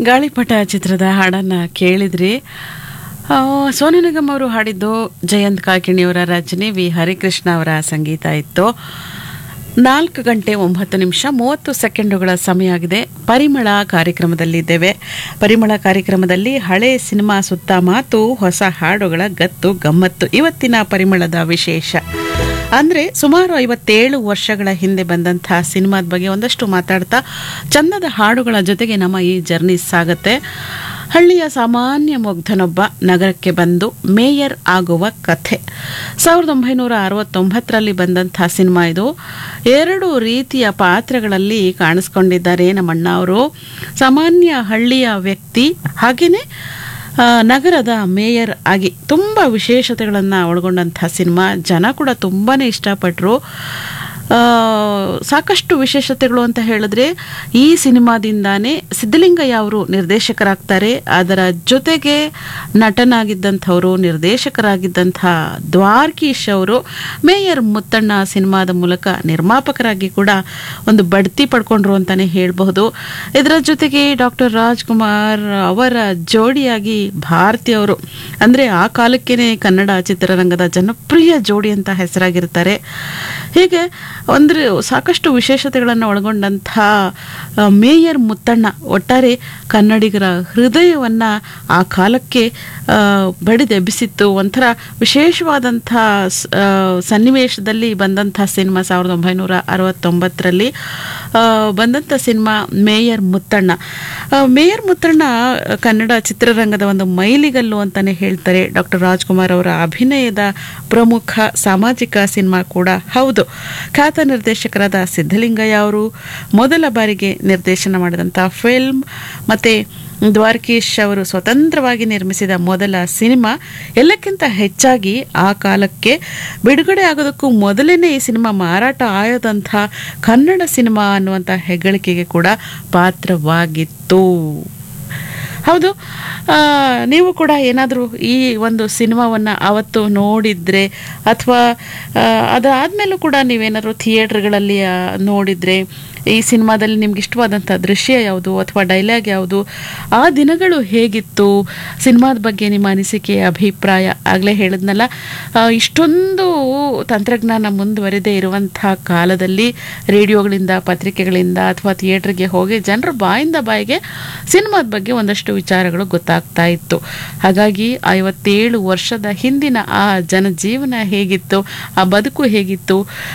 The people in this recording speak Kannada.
ಗಾಳಿಪಟ ಚಿತ್ರದ ಹಾಡನ್ನು ಕೇಳಿದ್ರಿ ಆ, ಸೋನು ನಿಗಮ್ ಅವರು ಹಾಡಿದ್ದು ಜಯಂತ್ ಕಾಕಿಣಿಯವರ ರಚನೆ ವಿ ಹರಿಕೃಷ್ಣ ಅವರ ಸಂಗೀತ ಇತ್ತು ನಾಲ್ಕು ಗಂಟೆ ಒಂಬತ್ತು ನಿಮಿಷ ಮೂವತ್ತು ಸೆಕೆಂಡುಗಳ ಸಮಯ ಆಗಿದೆ ಪರಿಮಳ ಕಾರ್ಯಕ್ರಮದಲ್ಲಿದ್ದೇವೆ ಪರಿಮಳ ಕಾರ್ಯಕ್ರಮದಲ್ಲಿ ಹಳೆ ಸಿನಿಮಾ ಸುತ್ತ ಮಾತು ಹೊಸ ಹಾಡುಗಳ ಗತ್ತು ಗಮ್ಮತ್ತು ಇವತ್ತಿನ ಪರಿಮಳದ ವಿಶೇಷ ಅಂದರೆ ಸುಮಾರು ಐವತ್ತೇಳು ವರ್ಷಗಳ ಹಿಂದೆ ಬಂದಂಥ ಸಿನಿಮಾದ ಬಗ್ಗೆ ಒಂದಷ್ಟು ಮಾತಾಡ್ತಾ ಚಂದದ ಹಾಡುಗಳ ಜೊತೆಗೆ ನಮ್ಮ ಈ ಜರ್ನಿ ಸಾಗುತ್ತೆ ಹಳ್ಳಿಯ ಸಾಮಾನ್ಯ ಮುಗ್ಧನೊಬ್ಬ ನಗರಕ್ಕೆ ಬಂದು ಮೇಯರ್ ಆಗುವ ಕಥೆ ಸಾವಿರದ ಒಂಬೈನೂರ ಅರವತ್ತೊಂಬತ್ತರಲ್ಲಿ ಬಂದಂಥ ಸಿನಿಮಾ ಇದು ಎರಡು ರೀತಿಯ ಪಾತ್ರಗಳಲ್ಲಿ ಕಾಣಿಸ್ಕೊಂಡಿದ್ದಾರೆ ನಮ್ಮಣ್ಣ ಅವರು ಸಾಮಾನ್ಯ ಹಳ್ಳಿಯ ವ್ಯಕ್ತಿ ಹಾಗೆಯೇ ಆ, ನಗರದ ಮೇಯರ್ ಆಗಿ ತುಂಬ ವಿಶೇಷತೆಗಳನ್ನು ಒಳಗೊಂಡಂಥ ಸಿನಿಮಾ ಜನ ಕೂಡ ತುಂಬಾ ಇಷ್ಟಪಟ್ಟರು ಆ, ಸಾಕಷ್ಟು ವಿಶೇಷತೆಗಳು ಅಂತ ಹೇಳಿದ್ರೆ ಈ ಸಿನಿಮಾದಿಂದಾನೇ ಸಿದ್ಧಲಿಂಗಯ್ಯ ಅವರು ನಿರ್ದೇಶಕರಾಗ್ತಾರೆ ಅದರ ಜೊತೆಗೆ ನಟನಾಗಿದ್ದಂಥವರು ನಿರ್ದೇಶಕರಾಗಿದ್ದಂಥ ದ್ವಾರ್ಕೀಶ್ ಅವರು ಮೇಯರ್ ಮುತ್ತಣ್ಣ ಸಿನಿಮಾದ ಮೂಲಕ ನಿರ್ಮಾಪಕರಾಗಿ ಕೂಡ ಒಂದು ಬಡ್ತಿ ಪಡ್ಕೊಂಡ್ರು ಅಂತಾನೆ ಹೇಳಬಹುದು ಇದರ ಜೊತೆಗೆ ಡಾಕ್ಟರ್ ರಾಜ್ಕುಮಾರ್ ಅವರ ಜೋಡಿಯಾಗಿ ಭಾರತಿ ಅವರು ಅಂದರೆ ಆ ಕಾಲಕ್ಕೇನೆ ಕನ್ನಡ ಚಿತ್ರರಂಗದ ಜನಪ್ರಿಯ ಜೋಡಿ ಅಂತ ಹೆಸರಾಗಿರ್ತಾರೆ ಹೀಗೆ ಅಂದರೆ ಸಾಕಷ್ಟು ವಿಶೇಷತೆಗಳನ್ನು ಒಳಗೊಂಡಂಥ ಆ, ಮೇಯರ್ ಮುತ್ತಣ್ಣ ಒಟ್ಟಾರೆ ಕನ್ನಡಿಗರ ಹೃದಯವನ್ನು ಆ ಕಾಲಕ್ಕೆ ಆ, ಬಡಿದೆಬ್ಬಿಸಿತ್ತು ಒಂಥರ ವಿಶೇಷವಾದಂಥ ಸ್- ಆ, ಸನ್ನಿವೇಶದಲ್ಲಿ ಬಂದಂಥ ಸಿನಿಮಾ ಸಾವಿರದ ಒಂಬೈನೂರ ಅರವತ್ತೊಂಬತ್ತರಲ್ಲಿ ಆ, ಬಂದಂಥ ಸಿನಿಮಾ ಮೇಯರ್ ಮುತ್ತಣ್ಣ ಆ, ಮೇಯರ್ ಮುತ್ತಣ್ಣ ಆ, ಕನ್ನಡ ಚಿತ್ರರಂಗದ ಒಂದು ಮೈಲಿಗಲ್ಲು ಅಂತಲೇ ಹೇಳ್ತಾರೆ ಡಾಕ್ಟರ್ ರಾಜ್ಕುಮಾರ್ ಅವರ ಅಭಿನಯದ ಪ್ರಮುಖ ಸಾಮಾಜಿಕ ಸಿನಿಮಾ ಕೂಡ ಹೌದು ಖ್ಯಾತ ನಿರ್ದೇಶಕರಾದ ಸಿದ್ಧಲಿಂಗಯ್ಯ ಅವರು ಮೊದಲ ಬಾರಿಗೆ ನಿರ್ದೇಶನ ಮಾಡಿದಂಥ ಫಿಲ್ಮ್ ಮತ್ತು ದ್ವಾರಕೀಶ್ ಅವರು ಸ್ವತಂತ್ರವಾಗಿ ನಿರ್ಮಿಸಿದ ಮೊದಲ ಸಿನಿಮಾ ಎಲ್ಲಕ್ಕಿಂತ ಹೆಚ್ಚಾಗಿ ಆ ಕಾಲಕ್ಕೆ ಬಿಡುಗಡೆ ಆಗೋದಕ್ಕೂ ಮೊದಲೇ ಈ ಸಿನಿಮಾ ಮಾರಾಟ ಆಯದಂಥ ಕನ್ನಡ ಸಿನಿಮಾ ಅನ್ನುವಂಥ ಹೆಗ್ಗಳಿಕೆಗೆ ಕೂಡ ಪಾತ್ರವಾಗಿತ್ತು ಹೌದು ಆ, ನೀವು ಕೂಡ ಏನಾದರೂ ಈ ಒಂದು ಸಿನಿಮಾವನ್ನು ಅವತ್ತು ನೋಡಿದರೆ ಅಥವಾ ಅದಾದಮೇಲೂ ಕೂಡ ನೀವೇನಾದರೂ ಥಿಯೇಟ್ರ್ಗಳಲ್ಲಿ ಆ, ನೋಡಿದರೆ ಈ ಸಿನಿಮಾದಲ್ಲಿ ನಿಮ್ಗೆ ಇಷ್ಟವಾದಂಥ ದೃಶ್ಯ ಯಾವುದು ಅಥವಾ ಡೈಲಾಗ್ ಯಾವುದು ಆ ದಿನಗಳು ಹೇಗಿತ್ತು ಸಿನಿಮಾದ ಬಗ್ಗೆ ನಿಮ್ಮ ಅನಿಸಿಕೆ ಅಭಿಪ್ರಾಯ ಆಗಲೇ ಹೇಳಿದ್ನಲ್ಲ ಆ, ಇಷ್ಟೊಂದು ತಂತ್ರಜ್ಞಾನ ಮುಂದುವರೆದೇ ಇರುವಂಥ ಕಾಲದಲ್ಲಿ ರೇಡಿಯೋಗಳಿಂದ ಪತ್ರಿಕೆಗಳಿಂದ ಅಥವಾ ಥಿಯೇಟ್ರಿಗೆ ಹೋಗಿ ಜನರ ಬಾಯಿಂದ ಬಾಯಿಗೆ ಸಿನಿಮಾದ ಬಗ್ಗೆ ಒಂದಷ್ಟು ವಿಚಾರಗಳು ಗೊತ್ತಾಗ್ತಾ ಇತ್ತು ಹಾಗಾಗಿ ಐವತ್ತೇಳು ವರ್ಷದ ಹಿಂದಿನ ಆ ಜನಜೀವನ ಹೇಗಿತ್ತು ಆ ಬದುಕು ಹೇಗಿತ್ತು